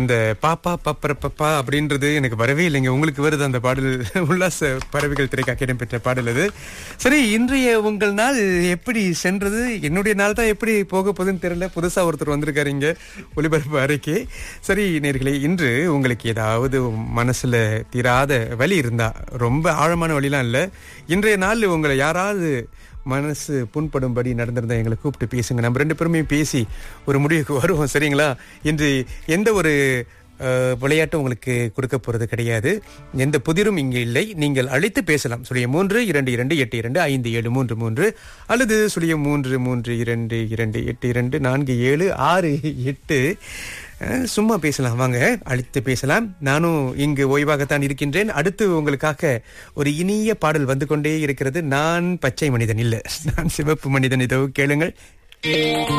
இந்த பாப்பா பப்பர பப்பா அப்படின்றது எனக்கு வரவே இல்லைங்க உங்களுக்கு வருது அந்த பாடல் உல்லாச பறவைகள் திரைக்காக இடம்பெற்ற பாடல் அது சரி இன்றைய உங்கள் நாள் எப்படி சென்றது என்னுடைய நாள் தான் எப்படி போக போகுதுன்னு தெரியல புதுசா ஒருத்தர் வந்திருக்காரு இங்க ஒளிபரப்பு அறைக்கு சரி நேர்களே இன்று உங்களுக்கு ஏதாவது மனசுல தீராத வலி இருந்தா ரொம்ப ஆழமான வழிலாம் இல்ல இன்றைய நாள் உங்களை யாராவது மனசு புண்படும்படி நடந்திருந்தா எங்களை கூப்பிட்டு பேசுங்க நம்ம ரெண்டு பேருமே பேசி ஒரு முடிவுக்கு வருவோம் சரிங்களா இன்று எந்த ஒரு அஹ், விளையாட்டும் உங்களுக்கு கொடுக்க போறது கிடையாது எந்த புதிரும் இங்கு இல்லை நீங்கள் அழைத்து பேசலாம் சுழிய மூன்று இரண்டு இரண்டு எட்டு இரண்டு ஐந்து ஏழு மூன்று மூன்று அல்லது சுழிய மூன்று மூன்று இரண்டு இரண்டு எட்டு இரண்டு நான்கு ஏழு ஆறு எட்டு அஹ், சும்மா பேசலாம் வாங்க அழைத்து பேசலாம் நானும் இங்கு ஓய்வாகத்தான் இருக்கின்றேன் அடுத்து உங்களுக்காக ஒரு இனிய பாடல் வந்து கொண்டே இருக்கிறது நான் பச்சை மனிதன் இல்ல நான் சிவப்பு மனிதன் இதோ கேளுங்கள்